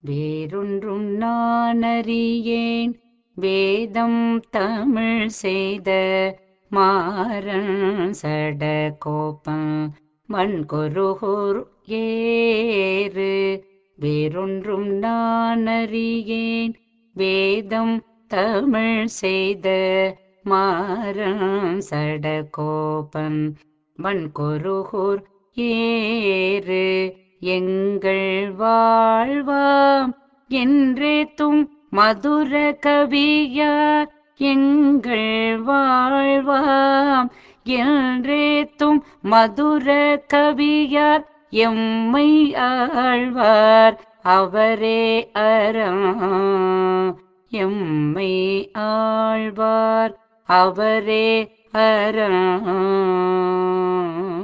வேறொன்றும் நானறியேன் வேதம் தமிழ் செய்த மாறன் சடகோபம் வன்கொருகூர் ஏறு வேறொன்றும் நானறியேன் வேதம் தமிழ் செய்த மாறன் சடகோபன் வன்கொருகூர் ஏறு எங்கள் வாழ்வாம் என்றேத்தும் மதுர கவியார் எங்கள் வாழ்வாம் என்றேத்தும் மதுர கவியார் எம்மை ஆழ்வார் அவரே அறம் எம்மை ஆழ்வார் அவரே அறம்